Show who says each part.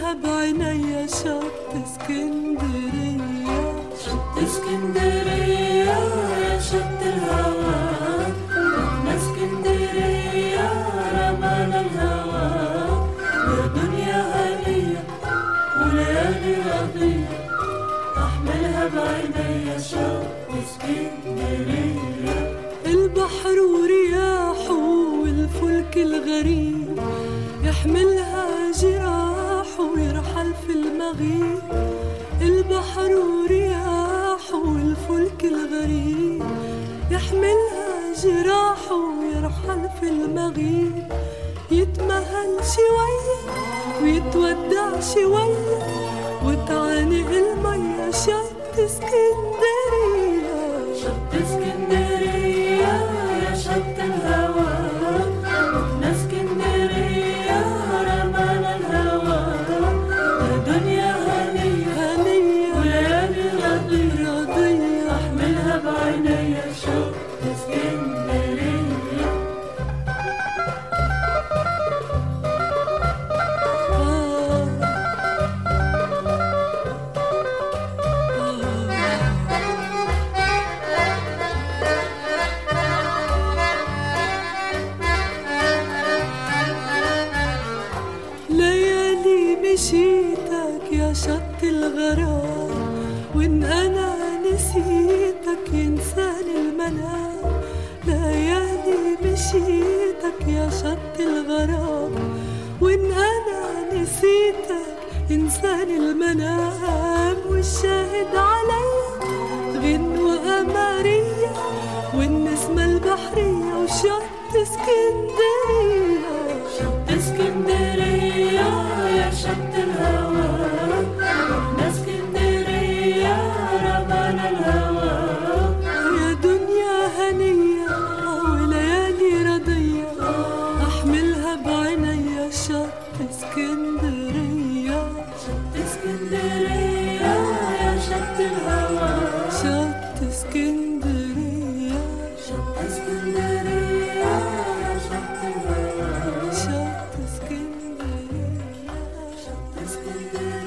Speaker 1: احملها بعينيا شط اسكندرية
Speaker 2: شط اسكندرية يا شط الهوى احنا اسكندرية رمانا الهوى يا دنيا هنية وليالي رضية احملها بعينيا شط اسكندرية
Speaker 1: البحر ورياحه والفلك الغريب يحملها جراحه ويرحل في المغيب البحر ورياحه والفلك الغريب يحملها جراحه ويرحل في المغيب يتمهل شوية ويتودع شوية وتعانق المية شط اسكندرية
Speaker 2: شط اسكندرية يا شط الهوى احنا اسكندرية رمانا الهوى يا دنيا هنية
Speaker 1: هنية
Speaker 2: وليالي رضية
Speaker 1: رضية
Speaker 2: احملها بعينيا شط اسكندرية
Speaker 1: آه ليالي مشيتك يا شط الغرام وان انا نسيتك ينساني المنام ليالي مشيتك يا شط الغرام وان انا نسيتك ينساني المنام والشاهد عليا غنوة قمرية والنسمة البحرية وشط اسكندرية
Speaker 2: شط اسكندرية يا شط الهوى احنا اسكندرية رمانا الهوى
Speaker 1: يا دنيا هنية وليالي رضية أحملها بعينيا شط اسكندرية
Speaker 2: شط اسكندرية يا شط الهوى
Speaker 1: شط اسكندرية
Speaker 2: شط اسكندرية يا شط الهوى
Speaker 1: شط اسكندرية
Speaker 2: شط اسكندرية